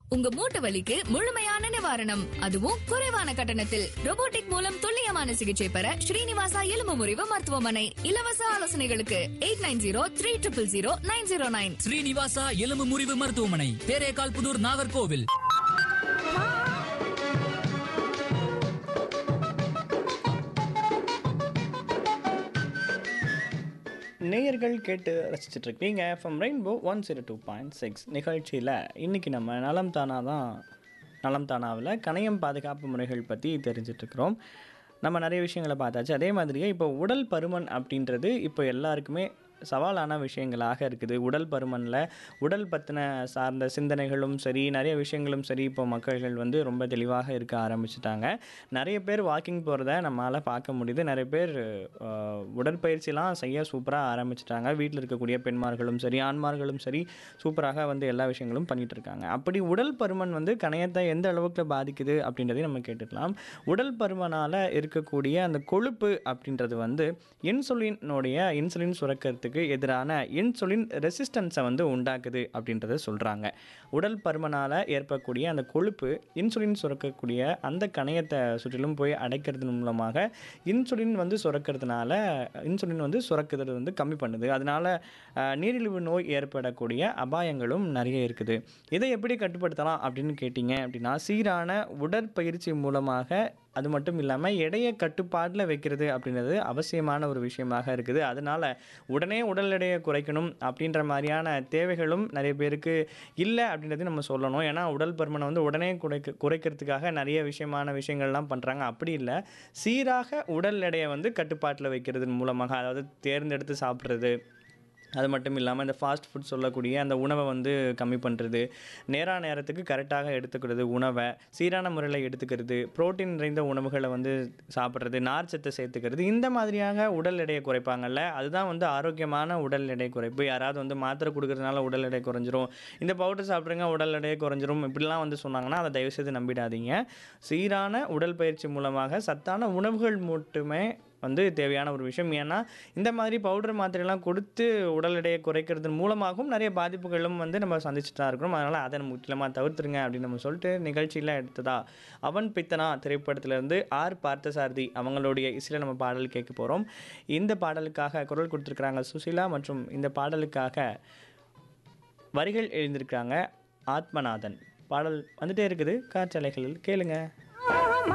உங்க மூட்டு வலிக்கு முழுமையான நிவாரணம் அதுவும் குறைவான கட்டணத்தில் robotic மூலம் துல்லியமான சிகிச்சை பெற ஸ்ரீனிவாசா எலும்பு முறிவு மருத்துவமனை இலவச ஆலோசனைகளுக்கு eight nine zero three triple zero nine zero nine Srinivasa எலும்பு முறிவு மருத்துவமனை தேரேகால் புதூர் நாகர்கோவில் நேயர்கள் கேட்டு ரசிச்சுட்டு இருக்கீங்க from rainbow one zero two point six நிகழ்ச்சியில் இன்றைக்கி நம்ம நலம் தானா தான் நலம் தானாவில் கணையம் பாதுகாப்பு முறைகள் பற்றி தெரிஞ்சிட்ருக்கிறோம் நம்ம நிறைய விஷயங்களை பார்த்தாச்சு அதே மாதிரியே இப்போ உடல் பருமன் அப்படின்றது இப்போ எல்லாருக்குமே சவாலான விஷயங்களாக இருக்குது உடல் பருமனில் உடல் பற்றின சார்ந்த சிந்தனைகளும் சரி நிறைய விஷயங்களும் சரி இப்போ மக்கள்கள் வந்து ரொம்ப தெளிவாக இருக்க ஆரம்பிச்சிட்டாங்க நிறைய பேர் வாக்கிங் போகிறத நம்மளால் பார்க்க முடியுது நிறைய பேர் அஹ், உடற்பயிற்சிலாம் செய்ய சூப்பராக ஆரம்பிச்சிட்டாங்க வீட்டில் இருக்கக்கூடிய பெண்மார்களும் சரி ஆண்மார்களும் சரி சூப்பராக வந்து எல்லா விஷயங்களும் பண்ணிட்டு இருக்காங்க அப்படி உடல் பருமன் வந்து கணையத்தை எந்த அளவுக்கு பாதிக்குது அப்படின்றதையும் நம்ம கேட்டுக்கலாம் உடல் பருமனால் இருக்கக்கூடிய அந்த கொழுப்பு அப்படின்றது வந்து இன்சுலினுடைய இன்சுலின் சுரக்கிறதுக்கு எதிரான இன்சுலின் ரெசிஸ்டன்ஸை வந்து உண்டாக்குது அப்படின்றத சொல்கிறாங்க உடல் பருமனால் ஏற்படக்கூடிய அந்த கொழுப்பு இன்சுலின் சுரக்கக்கூடிய அந்த கணையத்தை சுற்றிலும் போய் அடைக்கிறது மூலமாக இன்சுலின் வந்து சுரக்கிறதுனால இன்சுலின் வந்து சுரக்குறது வந்து கம்மி பண்ணுது அதனால அஹ், நீரிழிவு நோய் ஏற்படக்கூடிய அபாயங்களும் நிறைய இருக்குது இதை எப்படி கட்டுப்படுத்தலாம் அப்படின்னு கேட்டிங்க அப்படின்னா சீரான உடற்பயிற்சி மூலமாக அது மட்டும் இல்லாமல் எடையை கட்டுப்பாட்டில் வைக்கிறது அப்படின்றது அவசியமான ஒரு விஷயமாக இருக்குது அதனால் உடனே உடல் எடையை குறைக்கணும் அப்படின்ற மாதிரியான தேவைகளும் நிறைய பேருக்கு இல்லை அப்படின்றது நம்ம சொல்லணும் ஏன்னா உடல் பருமனை வந்து உடனே குறைக்க குறைக்கிறதுக்காக நிறைய விஷயமான விஷயங்கள்லாம் பண்ணுறாங்க அப்படி இல்லை சீராக உடல் எடையை வந்து கட்டுப்பாட்டில் வைக்கிறது மூலமாக அதாவது தேர்ந்தெடுத்து சாப்பிட்றது அது மட்டும் இல்லாமல் இந்த ஃபாஸ்ட் ஃபுட் சொல்லக்கூடிய அந்த உணவை வந்து கம்மி பண்ணுறது நேரான நேரத்துக்கு கரெக்டாக எடுத்துக்கிறது உணவை சீரான முறையில் எடுத்துக்கிறது புரோட்டீன் நிறைந்த உணவுகளை வந்து சாப்பிட்றது நார்ச்சத்தை சேர்த்துக்கிறது இந்த மாதிரியாக உடல் எடையை குறைப்பாங்கல்ல அதுதான் வந்து ஆரோக்கியமான உடல் எடை குறைப்பு யாராவது வந்து மாத்திரை கொடுக்கறதுனால உடல் எடை குறைஞ்சிரும் இந்த பவுடர் சாப்பிட்றீங்க உடல் எடையை குறைஞ்சிரும் இப்படிலாம் வந்து சொன்னாங்கன்னா அதை தயவுசெய்து நம்பிடாதீங்க சீரான உடல் பயிற்சி மூலமாக சத்தான உணவுகள் மட்டுமே வந்து தேவையான ஒரு விஷயம் ஏன்னா இந்த மாதிரி பவுடர் மாத்திரைலாம் கொடுத்து உடல் எடையை குறைக்கிறது மூலமாகவும் நிறைய பாதிப்புகளும் வந்து நம்ம சந்திச்சுட்டு தான் இருக்கிறோம் அதனால் அதை நம்ம முற்றிலுமாக தவிர்த்துருங்க அப்படின்னு நம்ம சொல்லிட்டு நிகழ்ச்சியில் எடுத்ததா அவன் பித்தனா திரைப்படத்திலேருந்து ஆர் பார்த்தசாரதி அவங்களுடைய இசையில் நம்ம பாடல் கேட்க போகிறோம் இந்த பாடலுக்காக குரல் கொடுத்துருக்குறாங்க சுசிலா மற்றும் இந்த பாடலுக்காக வரிகள் எழுந்திருக்காங்க ஆத்மநாதன் பாடல் வந்துட்டே இருக்குது காற்றலைகளில் கேளுங்க